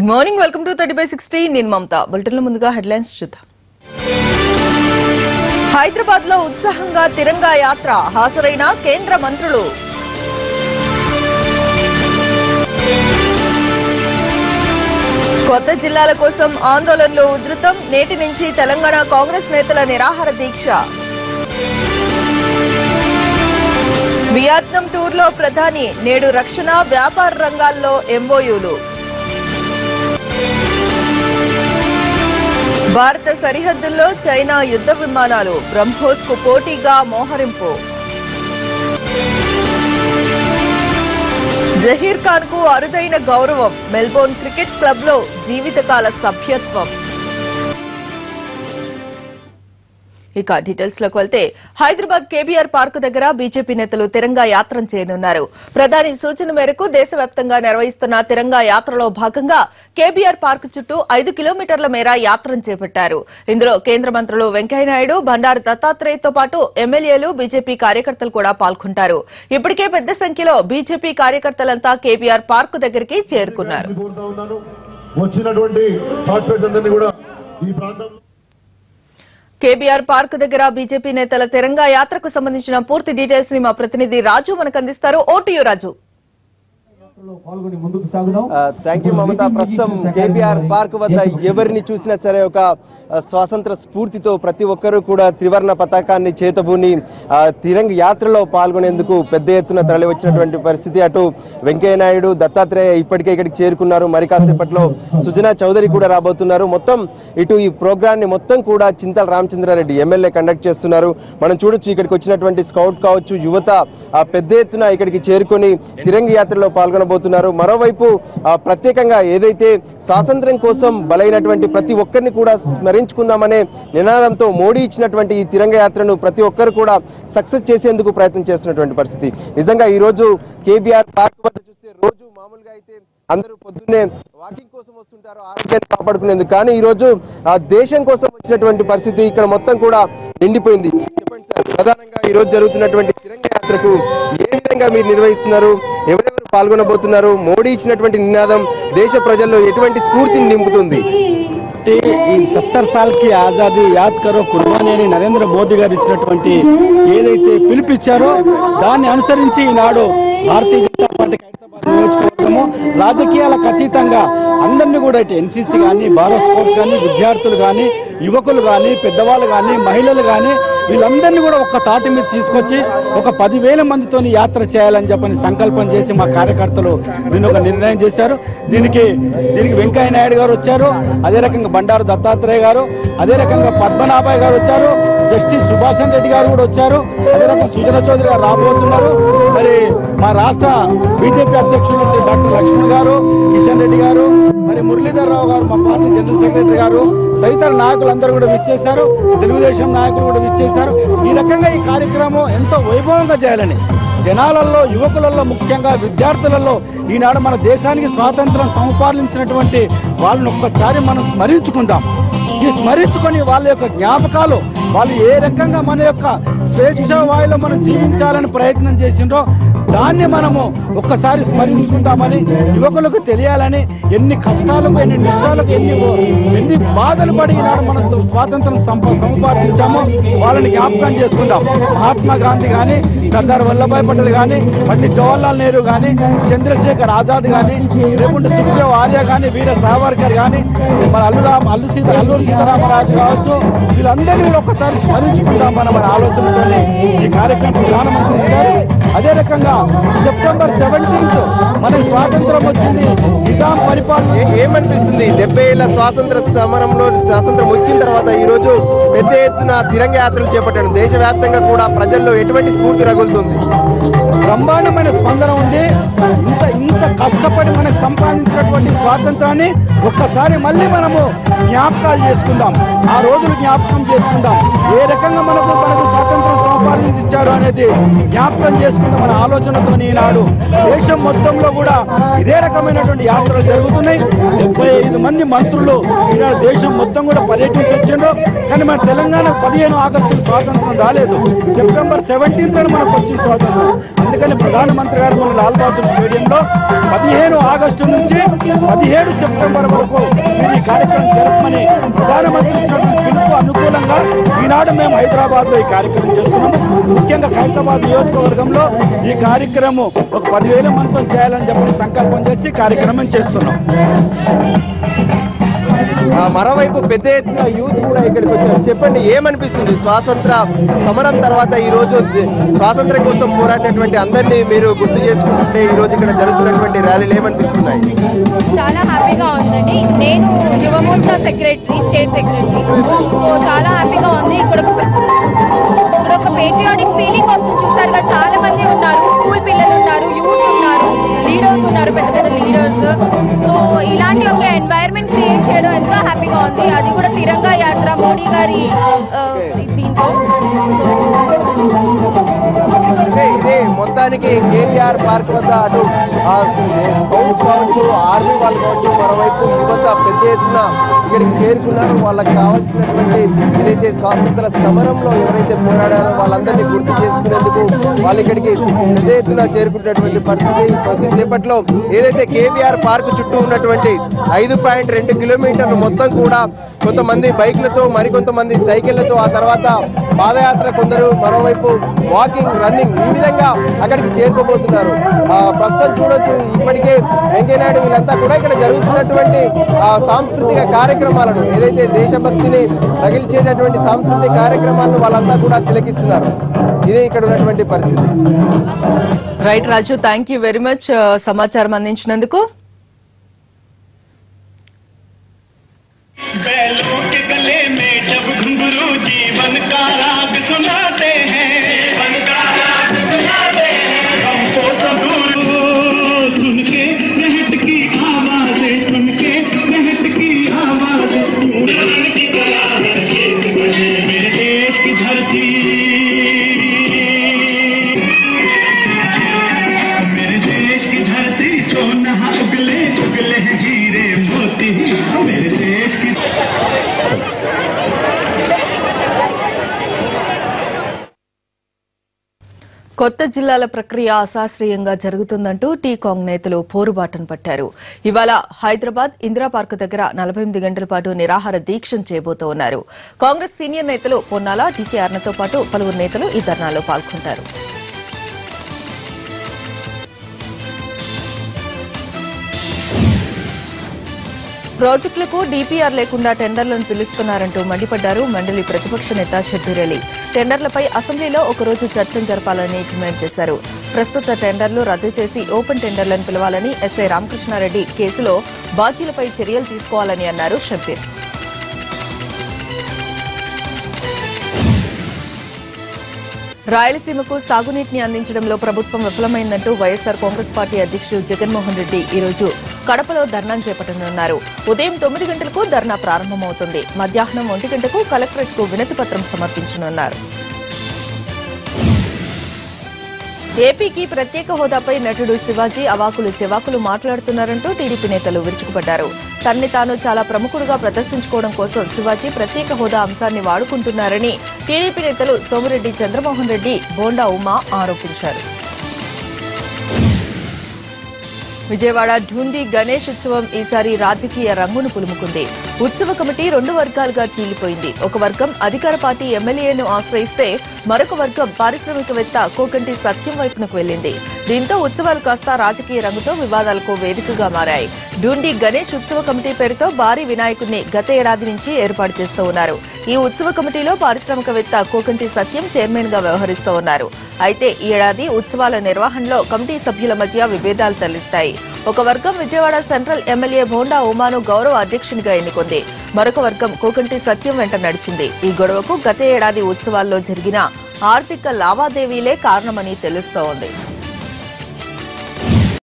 good morning welcome to thirty by sixty నేను మమత బులెటిన్లో ముందుగా హెడ్లైన్స్ చూద్దాం హైదరాబాద్ లో ఉత్సాహంగా తిరంగా యాత్ర హాజరైన కేంద్ర మంత్రులు కొత్త జిల్లాల కోసం ఆందోళనలు ఉధృతం నేటి నుంచి తెలంగాణ కాంగ్రెస్ నేతల నిరాహార దీక్ష వియత్నాం టూర్లో ప్రధాని నేడు రక్షణ వ్యాపార రంగాల్లో ఎంఓయూలు భారత సరిహద్దుల్లో చైనా యుద్ధ విమానాలు బ్రహ్మోస్ కు పోటీగా మోహరింపు జహీర్ ఖాన్ కు అరుదైన గౌరవం మెల్బోర్న్ క్రికెట్ క్లబ్ లో జీవితకాల సభ్యత్వం ఇక డీటెయిల్స్ లోకి వెళ్తే హైదరాబాద్ కేబీఆర్ పార్కు దగ్గర బీజేపీ నేతలు తిరంగా యాత్ర చేయనున్నారు ప్రధాని సూచన మేరకు దేశవ్యాప్తంగా నిర్వహిస్తున్న తిరంగా యాత్రలో భాగంగా కేబీఆర్ పార్కు చుట్టూ ఐదు కిలోమీటర్ల మేర యాత్రను చేపట్టారు ఇందులో కేంద్ర మంత్రులు వెంకయ్యనాయుడు బండారు దత్తాత్రేయతో పాటు ఎమ్మెల్యేలు బీజేపీ కార్యకర్తలు కూడా పాల్గొంటారు ఇప్పటికే పెద్ద సంఖ్యలో బీజేపీ కార్యకర్తలంతా కేబీఆర్ పార్కు దగ్గరికి చేరుకున్నారు అని కోరుతా ఉన్నాను వచ్చినటువంటి పార్టిసిపేట్స్ అందరినీ కూడా ఈ ప్రాంతం కేబీఆర్ పార్క్ దగ్గర బీజేపీ నేతల తిరంగా యాత్రకు సంబంధించిన పూర్తి డీటెయిల్స్ ని మా ప్రతినిధి రాజు మనకు అందిస్తారు ఓటీయూ రాజు పాల్గొని ముందుకు సాగుదాం థ్యాంక్ యూ మమత ప్రస్తుతం కేబీఆర్ పార్క్ వద్ద ఎవరిని చూసినా సరే ఒక ఆ, స్వాతంత్ర స్ఫూర్తితో ప్రతి ఒక్కరూ కూడా త్రివర్ణ పతాకాన్ని చేతబూని ఆ, తిరంగ యాత్రలో పాల్గొనేందుకు పెద్ద ఎత్తున తరలి వచ్చినటువంటి పరిస్థితి అటు వెంకయ్యనాయుడు దత్తాత్రేయ ఇప్పటికే ఇక్కడికి చేరుకున్నారు మరి కాసేపట్లో సుజనా చౌదరి కూడా రాబోతున్నారు మొత్తం ఇటు ఈ ప్రోగ్రామ్ ని మొత్తం కూడా చింతల రామచంద్రారెడ్డి ఎమ్మెల్యే కండక్ట్ చేస్తున్నారు మనం చూడొచ్చు ఇక్కడికి వచ్చినటువంటి స్కౌట్ కావచ్చు యువత ఆ, పెద్ద ఎత్తున ఇక్కడికి చేరుకొని తిరంగ యాత్రలో పాల్గొనబోతున్నారు మరోవైపు ఆ, ప్రత్యేకంగా ఏదైతే స్వాతంత్ర్యం కోసం బలైనటువంటి ప్రతి ఒక్కరిని కూడా స్మరించుకుందామనే నినాదంతో మోడీ ఇచ్చినటువంటి ఈ తిరంగ యాత్రను ప్రతి ఒక్కరు కూడా సక్సెస్ చేసేందుకు ప్రయత్నం చేస్తున్నటువంటి పరిస్థితి నిజంగా ఈ రోజు కేబీఆర్ పార్క్ వద్ద చూస్తే రోజు మామూలుగా అయితే అందరూ పొద్దున్నే వాకింగ్ కోసం వస్తుంటారు ఆరోగ్యాన్ని కాపాడుకునేందుకు కానీ ఈ రోజు ఆ దేశం కోసం వచ్చినటువంటి పరిస్థితి ఇక్కడ మొత్తం కూడా నిండిపోయింది చెప్పండి సార్ ప్రధానంగా ఈ రోజు జరుగుతున్నటువంటి తిరంగ యాత్రకు ఏ విధంగా మీరు నిర్వహిస్తున్నారు ఎవరెవరు పాల్గొనబోతున్నారు మోడీ ఇచ్చినటువంటి నినాదం దేశ ప్రజల్లో ఎటువంటి స్ఫూర్తిని నింపుతుంది అంటే ఈ సత్తర్ సాల్ కి ఆజాదీ యాద్ కరో కుర్బానీ అని నరేంద్ర మోదీ గారు ఇచ్చినటువంటి ఏదైతే పిలుపిచ్చారో దాన్ని అనుసరించి ఈనాడు భారతీయ జనతా పార్టీ హైదరాబాద్ నియోజకవర్గము రాజకీయాలకు అతీతంగా అందరినీ కూడా ఇటు ఎన్సీసీ కానీ భారత్ స్పోర్ట్స్ కానీ విద్యార్థులు కానీ యువకులు కానీ పెద్దవాళ్ళు కానీ మహిళలు కానీ వీళ్ళందరినీ కూడా ఒక్క తాటి మీద తీసుకొచ్చి ఒక పదివేల మందితోని యాత్ర చేయాలని చెప్పని సంకల్పం చేసి మా కార్యకర్తలు దీన్ని ఒక నిర్ణయం చేశారు దీనికి దీనికి వెంకయ్య నాయుడు గారు వచ్చారు అదే రకంగా బండారు దత్తాత్రేయ గారు అదే రకంగా పద్మనాభాయ్ గారు వచ్చారు జస్టిస్ సుభాషణ్ రెడ్డి గారు కూడా వచ్చారు అదే రకంగా సుజన చౌదరి గారు రాబోతున్నారు మరి మా రాష్ట్ర బీజేపీ అధ్యక్షులు శ్రీ డాక్టర్ లక్ష్మణ్ గారు కిషన్ రెడ్డి గారు మరి మురళీధర్ రావు గారు మా పార్టీ జనరల్ సెక్రటరీ గారు తదితర నాయకులందరూ కూడా విచ్చేశారు తెలుగుదేశం నాయకులు కూడా విచ్చేశారు ఈ రకంగా ఈ కార్యక్రమం ఎంతో వైభవంగా చేయాలని జనాలలో యువకులలో ముఖ్యంగా విద్యార్థులలో ఈనాడు మన దేశానికి స్వాతంత్రం సంపాదించినటువంటి వాళ్ళని ఒక్కసారి మనం స్మరించుకుందాం ఈ స్మరించుకొని వాళ్ళ యొక్క జ్ఞాపకాలు వాళ్ళు ఏ రకంగా మన యొక్క స్వేచ్ఛ వాయులో మనం జీవించాలని ప్రయత్నం చేసిండ్రో దాన్ని మనము ఒక్కసారి స్మరించుకుందామని యువకులకు తెలియాలని ఎన్ని కష్టాలకు ఎన్ని నిష్టాలకు ఎన్ని ఎన్ని బాధలు పడి ఈనాడు మనం స్వాతంత్రం సంప సముపార్జించామో వాళ్ళని జ్ఞాపకం చేసుకుందాం మహాత్మా గాంధీ కానీ సర్దార్ వల్లభాయ్ పటేల్ కానీ పండిత్ జవహర్లాల్ నెహ్రూ కానీ చంద్రశేఖర్ ఆజాద్ కానీ లేకుంటే సుఖ్దేవ్ ఆర్య కానీ వీర సావర్కర్ కానీ మన అల్లురామ్ అల్లు సీత అల్లూరు సీతారామరాజు కావచ్చు వీళ్ళందరినీ కూడా ఒక్కసారి స్మరించుకుందాం మనం మన ఆలోచనతో ఈ కార్యక్రమం ప్రధానమంత్రి ఇచ్చారు అదే రకంగా సెప్టెంబర్ సెవెంటీన్త్ మనకి స్వాతంత్రం వచ్చింది నిజాం పరిపాలన ఏ- ఏమనిపిస్తుంది డెబ్బై ఏళ్ల స్వాతంత్ర సమరంలో స్వాతంత్రం వచ్చిన తర్వాత ఈ రోజు పెద్ద ఎత్తున తిరంగ యాత్రలు చేపట్టాడు దేశవ్యాప్తంగా కూడా ప్రజల్లో ఎటువంటి స్ఫూర్తి రగులుతుంది బ్రహ్మాండమైన స్పందన ఉంది ఇంత ఇంత కష్టపడి మనకు సంపాదించినటువంటి స్వాతంత్రాన్ని ఒక్కసారి మళ్ళీ మనము జ్ఞాపకాలు చేసుకుందాం ఆ రోజులు జ్ఞాపకం చేసుకుందాం ఏ రకంగా మనకు మనకు స్వాతంత్రం సంపాదించారు అనేది జ్ఞాపకం చేసుకుందాం మన ఆలోచనతో ఈనాడు దేశం మొత్తంలో కూడా ఇదే రకమైనటువంటి యాత్రలు జరుగుతున్నాయి డెబ్బై ఐదు మంది మంత్రులు ఈనాడు దేశం మొత్తం కూడా పర్యటించి వచ్చిండ్రు కానీ మన తెలంగాణ పదిహేను ఆగస్టు స్వాతంత్రం రాలేదు సెప్టెంబర్ సెవెంటీన్త్ మనకు వచ్చింది స్వాతంత్రం అందుకే అందుకని ప్రధానమంత్రి గారు మన లాల్ బహదూర్ స్టేడియంలో పదిహేను ఆగస్టు నుంచి పదిహేడు సెప్టెంబర్ వరకు మీరు ఈ కార్యక్రమం జరపమని ప్రధానమంత్రి ఇచ్చినటువంటి పిలుపు అనుకూలంగా ఈనాడు మేము హైదరాబాద్ లో ఈ కార్యక్రమం చేస్తున్నాము ముఖ్యంగా ఖైరతాబాద్ నియోజకవర్గంలో ఈ కార్యక్రమం ఒక పదివేల మందితో చేయాలని చెప్పి సంకల్పం చేసి ఈ కార్యక్రమం చేస్తున్నాం ఆ, మరోవైపు పెద్ద ఎత్తున యూత్ కూడా ఇక్కడికి వచ్చారు చెప్పండి ఏమనిపిస్తుంది స్వాతంత్ర సమరం తర్వాత ఈ రోజు ది- స్వాతంత్ర్యం కోసం పోరాడినటువంటి అందరినీ మీరు గుర్తు చేసుకుంటుంటే ఈ రోజు ఇక్కడ జరుగుతున్నటువంటి ర్యాలీలు ఏమనిపిస్తున్నాయి చాలా హ్యాపీగా ఉందండి నేను Yuva Morcha secretary state secretary so చాలా హ్యాపీగా ఉంది ఇక్కడ ఒక ఇక్కడ ఒక పేట్రియాటిక్ ఫీలింగ్ వస్తుంది చూసారుగా చాలా మంది ఉన్నారు స్కూల్ పిల్లలు ఉన్నారు యూత్ ఉన్నారు లీడర్స్ ఉన్నారు పెద్ద పెద్ద లీడర్స్ సో ఇలాంటి ఒక ఎన్వైరన్మెంట్ క్రియేట్ చేయడం ఎంతో హ్యాపీగా ఉంది అది కూడా తిరంగా యాత్ర మోడీ గారి ఆ, దీంతో సో అంటే ఇదే మొత్తానికి కేటీఆర్ పార్క్ వద్ద అటు ఆ స్కౌట్స్ కావచ్చు ఆర్మీ వాళ్ళు కావచ్చు మరోవైపు యువత పెద్ద ఎత్తున ఇక్కడికి చేరుకున్నారు వాళ్ళకి కావాల్సినటువంటి ఏదైతే స్వాతంత్ర సమరంలో ఎవరైతే పోరాడారో వాళ్ళందరినీ గుర్తు చేసుకునేందుకు వాళ్ళు ఇక్కడికి పెద్ద ఎత్తున చేరుకున్నటువంటి పరిస్థితి కొద్దిసేపట్లో ఏదైతే కేబీఆర్ పార్క్ చుట్టూ ఉన్నటువంటి ఐదు పాయింట్ రెండు కిలోమీటర్లు మొత్తం కూడా కొంతమంది బైక్లతో మరికొంతమంది సైకిళ్లతో ఆ తర్వాత పాదయాత్ర కొందరు మరోవైపు వాకింగ్ రన్నింగ్ ఈ విధంగా అక్కడికి చేరుకోబోతున్నారు ఆ, ప్రస్తుతం చూడొచ్చు ఇప్పటికే వెంకయ్యనాయుడు వీళ్ళంతా కూడా ఇక్కడ జరుగుతున్నటువంటి ఆ, సాంస్కృతిక కార్యక్రమాలను ఏదైతే దేశభక్తిని తగిల్చేటటువంటి సాంస్కృతిక కార్యక్రమాలను వాళ్ళంతా కూడా తిలకిస్తున్నారు ఇదే ఇక్కడ ఉన్నటువంటి పరిస్థితి right Raju thank you very much సమాచారం అందించినందుకు बैलों के गले में जब घुंघरू जीवन का राग सुनाते हैं जीवन का राग सुनाते हैं हमको सबूर सुन के महट की आवाजें सुन के महट की आवाजें की बराबर खेत बने मेरे देश की धरती मेरे देश की धरती सोना उगले उगले हैं हीरे मोती मेरे देश की కొత్త జిల్లాల ప్రక్రియ అశాస్త్రీయంగా జరుగుతుందంటూ టీ కాంగ్ నేతలు పోరుబాటను పట్టారు ఇవాళ హైదరాబాద్ ఇందిరా పార్క్ దగ్గర నలభై ఎనిమిది గంటల పాటు నిరాహార దీక్షను చేయబోతూ ఉన్నారు కాంగ్రెస్ సీనియర్ నేతలు పొన్నాల డీకే అర్ణతో పాటు పలువురు నేతలు ఈ ధర్నాలో పాల్గొంటారు ప్రాజెక్టులకు డీపీఆర్ లేకుండా టెండర్లను పిలుస్తున్నారంటూ మండిపడ్డారు మండలి ప్రతిపక్ష నేత షబ్బీర్ అలీ టెండర్లపై అసెంబ్లీలో ఒకరోజు చర్చను జరపాలని డిమాండ్ చేశారు ప్రస్తుత టెండర్లు రద్దు చేసి ఓపెన్ టెండర్లను పిలవాలని ఎస్ఐ రామకృష్ణారెడ్డి కేసులో బాకీలపై చర్యలు తీసుకోవాలని అన్నారు షబ్బీర్ రాయలసీమకు సాగునీటిని అందించడంలో ప్రభుత్వం విఫలమైందంటూ వైఎస్సార్ కాంగ్రెస్ పార్టీ అధ్యక్షుడు జగన్మోహన్ రెడ్డి ఈ రోజు కడపలో ధర్నా చేపట్టనున్నారు ఉదయం తొమ్మిది గంటలకు ధర్నా ప్రారంభమవుతుంది మధ్యాహ్నం ఒంటి గంటకు కలెక్టరేట్ కు వినతి పత్రం సమర్పించనున్నారు ఏపీకి ప్రత్యేక హోదాపై నటుడు శివాజీ అవాకులు చెవాకులు మాట్లాడుతున్నారంటూ టీడీపీ నేతలు విరుచుకుపడ్డారు తన్ని తాను చాలా ప్రముఖుడుగా ప్రదర్శించుకోవడం కోసం శివాజీ ప్రత్యేక హోదా అంశాన్ని వాడుకుంటున్నారని టీడీపీ నేతలు సోమిరెడ్డి చంద్రమోహన్ రెడ్డి బోండా ఉమా ఆరోపించారు విజయవాడ ఢూండి గణేష్ ఉత్సవం ఈసారి రాజకీయ రంగును పులుముకుంది ఉత్సవ కమిటీ రెండు వర్గాలుగా చీలిపోయింది ఒక వర్గం అధికార పార్టీ ఎమ్మెల్యేను ఆశ్రయిస్తే మరొక వర్గం పారిశ్రామికవేత్త కోకంటి సత్యం వైపునకు వెళ్లింది దీంతో ఉత్సవాలు కాస్త రాజకీయ రంగుతో వివాదాలకు వేదికగా మారాయి ఢూండి గణేష్ ఉత్సవ కమిటీ పేరుతో భారీ వినాయకుడిని గత ఏడాది నుంచి ఏర్పాటు చేస్తూ ఉన్నారు ఈ ఉత్సవ కమిటీలో పారిశ్రామికవేత్త కోకంటి సత్యం చైర్మన్ గా వ్యవహరిస్తూ ఉన్నారు అయితే ఈ ఏడాది ఉత్సవాల నిర్వహణలో కమిటీ సభ్యుల మధ్య విభేదాలు తలెత్తాయి ఒక వర్గం విజయవాడ సెంట్రల్ ఎమ్మెల్యే భోండా ఉమాను గౌరవ అధ్యక్షునిగా ఎన్నుకుంది మరొక వర్గం కోకంటి సత్యం వెంట నడిచింది ఈ గొడవకు గత ఏడాది ఉత్సవాల్లో జరిగిన ఆర్థిక లావాదేవీలే కారణమని తెలుస్తోంది